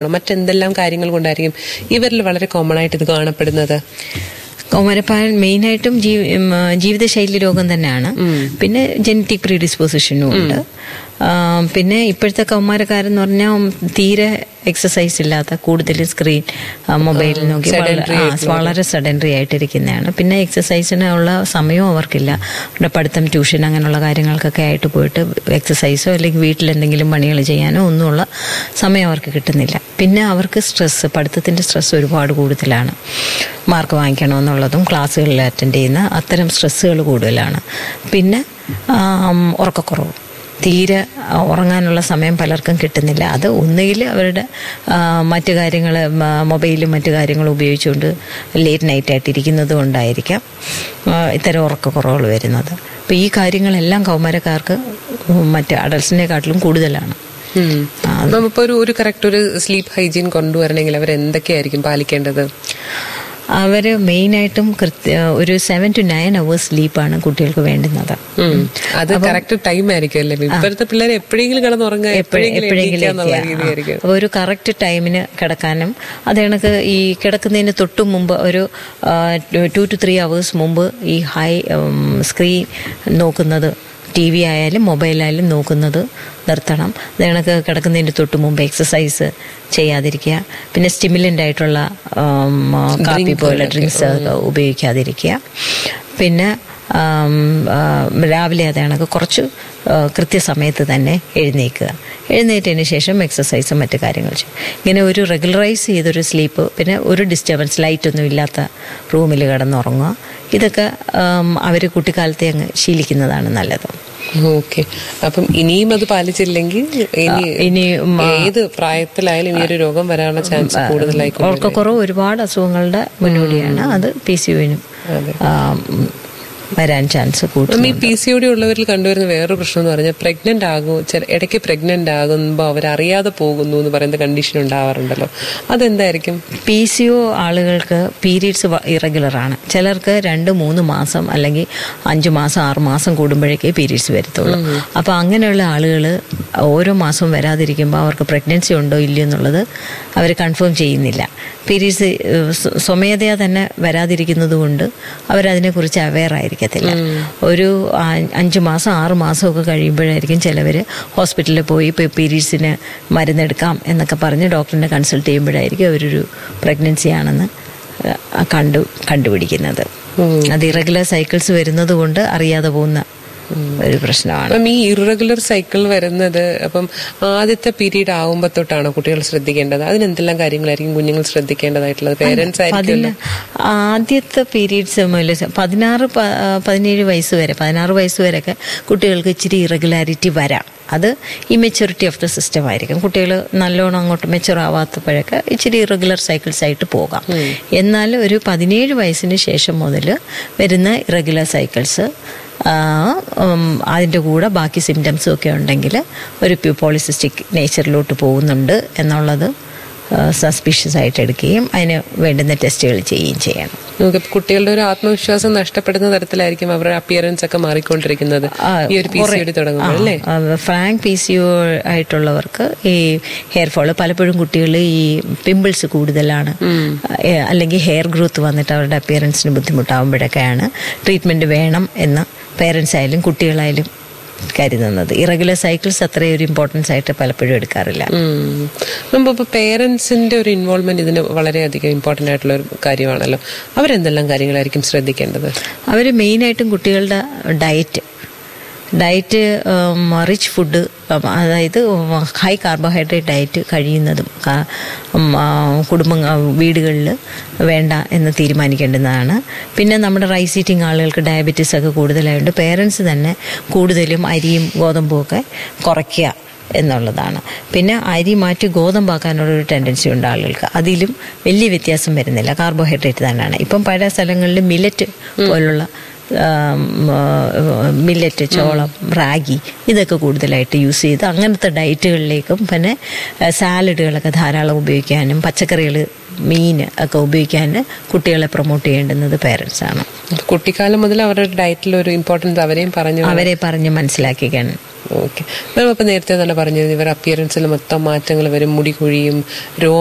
മറ്റെന്തെല്ലാം കാര്യങ്ങൾ കൊണ്ടായിരിക്കും ഇവരിൽ വളരെ കോമൺ ആയിട്ട് ഇത് കാണപ്പെടുന്നത് കൗമാരപ്പാൻ മെയിനായിട്ടും ജീ- ഉം, ആ, ജീവിതശൈലി രോഗം തന്നെയാണ് പിന്നെ ജനറ്റിക് പ്രീഡിസ്പോസിഷനും ഉണ്ട് ആ, പിന്നെ ഇപ്പോഴത്തെ കൗമാരക്കാരെന്ന് പറഞ്ഞാൽ തീരെ എക്സസൈസ് ഇല്ലാത്ത കൂടുതൽ സ്ക്രീൻ മൊബൈൽ നോക്കി വളരെ- sedentary ആ, ആയിട്ടുള്ള വളരെ സെഡൻഡറി ആയിട്ടിരിക്കുന്നതാണ് പിന്നെ എക്സസൈസിനുള്ള സമയവും അവർക്കില്ല അവരുടെ പഠിത്തം ട്യൂഷൻ അങ്ങനെയുള്ള കാര്യങ്ങൾക്കൊക്കെ ആയിട്ട് പോയിട്ട് എക്സസൈസോ അല്ലെങ്കിൽ വീട്ടിൽ എന്തെങ്കിലും പണികൾ ചെയ്യാനോ ഒന്നുമുള്ള സമയം അവർക്ക് കിട്ടുന്നില്ല പിന്നെ അവർക്ക് സ്ട്രെസ്സ് പഠിത്തത്തിൻ്റെ സ്ട്രെസ് ഒരുപാട് കൂടുതലാണ് മാർക്ക് വാങ്ങിക്കണമെന്നുള്ളതും ക്ലാസ്സുകളിൽ അറ്റൻഡ് ചെയ്യുന്ന അത്തരം സ്ട്രെസ്സുകൾ കൂടുതലാണ് പിന്നെ ആം, ഉറക്കക്കുറവ് തീരെ ആ, ഉറങ്ങാനുള്ള സമയം പലർക്കും കിട്ടുന്നില്ല അത് ഒന്നുകിൽ അവരുടെ ആ, മറ്റു കാര്യങ്ങൾ മൊബൈലും മറ്റു കാര്യങ്ങളും ഉപയോഗിച്ചുകൊണ്ട് ലേറ്റ് നൈറ്റ് ആയിട്ട് ഇരിക്കുന്നത് കൊണ്ടായിരിക്കാം ആ, ഇത്തരം ഉറക്കക്കുറവുകൾ വരുന്നത് അപ്പോൾ ഈ കാര്യങ്ങളെല്ലാം കൗമാരക്കാർക്ക് മറ്റ് അഡൽസിനെക്കാട്ടിലും കൂടുതലാണ് അപ്പം ഇപ്പൊ ഒരു ഒരു കറക്റ്റ് ഒരു സ്ലീപ്പ് ഹൈജീൻ കൊണ്ടുവരണമെങ്കിൽ അവർ എന്തൊക്കെയായിരിക്കും പാലിക്കേണ്ടത് അവർ മെയിനായിട്ടും കൃത്യ ഒരു സെവൻ ടു നയൻ അവേഴ്സ് സ്ലീപ്പാണ് കുട്ടികൾക്ക് വേണ്ടുന്നത് ഉം. അത് കറക്റ്റ് ടൈം ആയിരിക്കും അല്ലേ ഇപ്പോഴത്തെ പിള്ളേർ എപ്പോഴെങ്കിലും കിടന്നുറങ്ങുക എപ്പോഴെങ്കിലും എണീക്കാന്നുള്ള രീതിയായിരിക്കും അപ്പോൾ ഒരു കറക്റ്റ് ടൈമിന് കിടക്കാനും അത് കണക്ക് ഈ കിടക്കുന്നതിന് തൊട്ട് മുമ്പ് ഒരു ടു ടു ത്രീ അവേഴ്സ് മുമ്പ് ഈ ഹൈ സ്ക്രീൻ നോക്കുന്നത് ടി വി ആയാലും മൊബൈലായാലും നോക്കുന്നത് നിർത്തണം അത് കണക്ക് കിടക്കുന്നതിന് തൊട്ട് മുമ്പ് എക്സസൈസ് ചെയ്യാതിരിക്കുക പിന്നെ സ്റ്റിമുലൻ്റ് ആയിട്ടുള്ള ഉം, കാപ്പി പോലെ ഡ്രിങ്ക്സ് ഉപയോഗിക്കാതിരിക്കുക പിന്നെ ആം, ആ, രാവിലെ അത് കണക്ക് കുറച്ച് ആ, കൃത്യസമയത്ത് തന്നെ എഴുന്നേൽക്കുക എഴുന്നേറ്റതിന് ശേഷം എക്സസൈസും മറ്റു കാര്യങ്ങൾ ചെയ്യും ഇങ്ങനെ ഒരു റെഗുലറൈസ് ചെയ്തൊരു സ്ലീപ്പ് പിന്നെ ഒരു ഡിസ്റ്റർബൻസ് ലൈറ്റൊന്നും ഇല്ലാത്ത റൂമിൽ കിടന്നുറങ്ങുക ഇതൊക്കെ അവർ കുട്ടിക്കാലത്തെ അങ്ങ് ശീലിക്കുന്നതാണ് നല്ലത് ഓക്കെ അപ്പം ഇനിയും അത് പാലിച്ചില്ലെങ്കിൽ ഇനി ഇനി ഏത് പ്രായത്തിലായാലും ഈ ഒരു രോഗം വരാനുള്ള ചാൻസ് കൂടുതലായി ഉറക്കക്കുറവ് ഒരുപാട് അസുഖങ്ങളുടെ മുന്നോടിയാണ് അത് പി സി യുവിനും വരാൻ ചാൻസ് കൂടുതൽ അപ്പം ഈ പി സി ഒ ഡി ഉള്ളവരിൽ കണ്ടുവരുന്ന വേറൊരു പ്രശ്നം എന്ന് പറഞ്ഞാൽ പ്രഗ്നന്റ് ആകും ചില ഇടയ്ക്ക് പ്രഗ്നന്റ് ആകുമ്പോൾ അവർ അറിയാതെ പോകുന്നു എന്ന് പറയുന്ന കണ്ടീഷൻ ഉണ്ടാവാറുണ്ടല്ലോ അതെന്തായിരിക്കും പി സി ഒ ആളുകൾക്ക് പീരീഡ്സ് ഇറഗുലർ ആണ് ചിലർക്ക് രണ്ട് മൂന്ന് മാസം അല്ലെങ്കിൽ അഞ്ച് മാസം ആറ് മാസം കൂടുമ്പോഴേക്കേ പീരീഡ്സ് വരത്തുള്ളൂ അപ്പോൾ അങ്ങനെയുള്ള ആളുകൾ ഓരോ മാസവും വരാതിരിക്കുമ്പോൾ അവർക്ക് പ്രഗ്നൻസി ഉണ്ടോ ഇല്ലയോ എന്നുള്ളത് അവർ കൺഫേം ചെയ്യുന്നില്ല പീരീഡ്സ് സ്വമേധയാ തന്നെ വരാതിരിക്കുന്നത് കൊണ്ട് അവരതിനെക്കുറിച്ച് അവെയർ ആയിരിക്കത്തില്ല ഒരു ആ- അഞ്ച് മാസം ആറ് മാസമൊക്കെ കഴിയുമ്പോഴായിരിക്കും ചിലവർ ഹോസ്പിറ്റലിൽ പോയി ഇപ്പോൾ പീരീഡ്സിന് മരുന്നെടുക്കാം എന്നൊക്കെ പറഞ്ഞ് ഡോക്ടറിനെ കൺസൾട്ട് ചെയ്യുമ്പോഴായിരിക്കും അവരൊരു പ്രഗ്നൻസി ആണെന്ന് ആ, കണ്ടു കണ്ടുപിടിക്കുന്നത് അത് ഇറഗുലർ സൈക്കിൾസ് വരുന്നത് കൊണ്ട് അറിയാതെ പോകുന്ന ഒരു പ്രശ്നമാണ് അപ്പം ഈ ഇറഗുലർ സൈക്കിൾ വരുന്നത് അപ്പം ആദ്യത്തെ പീരീഡ് ആവുമ്പോ തൊട്ടാണോ കുട്ടികൾ ശ്രദ്ധിക്കേണ്ടത് അതിന് എന്തെല്ലാം കാര്യങ്ങളായിരിക്കും കുഞ്ഞുങ്ങൾ ശ്രദ്ധിക്കേണ്ടതായിട്ടുള്ളത് പേരൻസ് ആയിരിക്കും പതിന- ആദ്യത്തെ പീരീഡ്സ് മുതൽ പതിനാറ് പ- പതിനേഴ് വയസ്സ് വരെ പതിനാറ് വയസ്സ് വരെയൊക്കെ കുട്ടികൾക്ക് ഇച്ചിരി ഇറഗുലാരിറ്റി വരാം അത് ഈ മെച്ചൂരിറ്റി ഓഫ് ദ സിസ്റ്റം ആയിരിക്കും കുട്ടികൾ നല്ലോണം അങ്ങോട്ട് മെച്ചുർ ആവാത്തപ്പോഴൊക്കെ ഇച്ചിരി ഇറഗുലർ സൈക്കിൾസ് ആയിട്ട് പോകാം എന്നാൽ ഒരു പതിനേഴ് വയസ്സിന് ശേഷം മുതൽ വരുന്ന ഇറഗുലർ സൈക്കിൾസ് അതിൻ്റെ കൂടെ ബാക്കി സിംറ്റംസും ഒക്കെ ഉണ്ടെങ്കിൽ ഒരു പോളിസിസ്റ്റിക് നേച്ചറിലോട്ട് പോകുന്നുണ്ട് എന്നുള്ളത് സസ്പീഷ്യസ് ആയിട്ട് എടുക്കുകയും അതിന് വേണ്ടുന്ന ടെസ്റ്റുകൾ ചെയ്യുകയും ചെയ്യണം നമുക്ക് കുട്ടികളുടെ ഒരു ആത്മവിശ്വാസം നഷ്ടപ്പെടുന്ന തരത്തിലായിരിക്കും അവരുടെ അപ്പിയറൻസ് ഒക്കെ മാറിക്കൊണ്ടിരിക്കുന്നത് ആ, ഈ ഒരു പി സി ഡി തുടങ്ങുമ്പോൾ അല്ലേ ഫ്രാങ്ക് പി സി ഒ ആയിട്ടുള്ളവർക്ക് ഈ ഹെയർ ഫോള് പലപ്പോഴും കുട്ടികൾ ഈ പിമ്പിൾസ് കൂടുതലാണ് ഏ, അല്ലെങ്കിൽ ഹെയർ ഗ്രോത്ത് വന്നിട്ട് അവരുടെ അപ്പിയറൻസിന് ബുദ്ധിമുട്ടാകുമ്പോഴൊക്കെയാണ് ട്രീറ്റ്മെന്റ് വേണം എന്ന് പേരൻസ് ആയാലും കുട്ടികളായാലും കരുതുന്നത് ഇറഗുലർ സൈക്കിൾസ് അത്രയും ഒരു ഇമ്പോർട്ടൻസ് ആയിട്ട് പലപ്പോഴും എടുക്കാറില്ല ഇപ്പൊ പേരൻസിന്റെ ഒരു ഇൻവോൾവ്മെന്റ് ഇതിന് വളരെയധികം ഇമ്പോർട്ടന്റ് ആയിട്ടുള്ള ഒരു കാര്യമാണല്ലോ അവരെന്തെല്ലാം കാര്യങ്ങളായിരിക്കും ശ്രദ്ധിക്കേണ്ടത് അവർ മെയിനായിട്ടും കുട്ടികളുടെ ഡയറ്റ് ഡയറ്റ് റിച്ച് ഫുഡ് അതായത് ഹൈ കാർബോഹൈഡ്രേറ്റ് ഡയറ്റ് കഴിയുന്നതും ക- ഉം, ആ, കുടുംബ വീടുകളിൽ വേണ്ട എന്ന് തീരുമാനിക്കേണ്ടതാണ് പിന്നെ നമ്മുടെ റൈസ് ഈറ്റിംഗ് ആളുകൾക്ക് ഡയബറ്റീസ് ഒക്കെ കൂടുതലായതുകൊണ്ട് പേരൻസ് തന്നെ കൂടുതലും അരിയും ഗോതമ്പും ഒക്കെ കുറയ്ക്കുക എന്നുള്ളതാണ് പിന്നെ അരി മാറ്റി ഗോതമ്പാക്കാനുള്ള ഒരു ടെൻഡൻസി ഉണ്ട് ആളുകൾക്ക് അതിലും വലിയ വ്യത്യാസം വരുന്നില്ല കാർബോഹൈഡ്രേറ്റ് തന്നെയാണ് ഇപ്പം പല സ്ഥലങ്ങളിലും മില്ലറ്റ് പോലുള്ള മില്ലറ്റ് ചോളം റാഗി ഇതൊക്കെ കൂടുതലായിട്ട് യൂസ് ചെയ്ത് അങ്ങനത്തെ ഡയറ്റുകളിലേക്കും പിന്നെ സാലഡുകളൊക്കെ ധാരാളം ഉപയോഗിക്കാനും പച്ചക്കറികൾ മീൻ ഒക്കെ ഉപയോഗിക്കാൻ കുട്ടികളെ പ്രൊമോട്ട് ചെയ്യേണ്ടുന്നത് പേരൻസ് ആണ് കുട്ടിക്കാലം മുതൽ അവരുടെ ഡയറ്റിൽ ഒരു ഇമ്പോർട്ടൻസ് അവരെയും പറഞ്ഞു അവരെ പറഞ്ഞ് മനസ്സിലാക്കിക്കാൻ ഓക്കെ മാം അപ്പം നേരത്തെ തന്നെ പറഞ്ഞിരുന്നു ഇവർ അപ്പിയറൻസിൽ മൊത്തം മാറ്റങ്ങൾ വരും മുടി കൊഴിയും രോ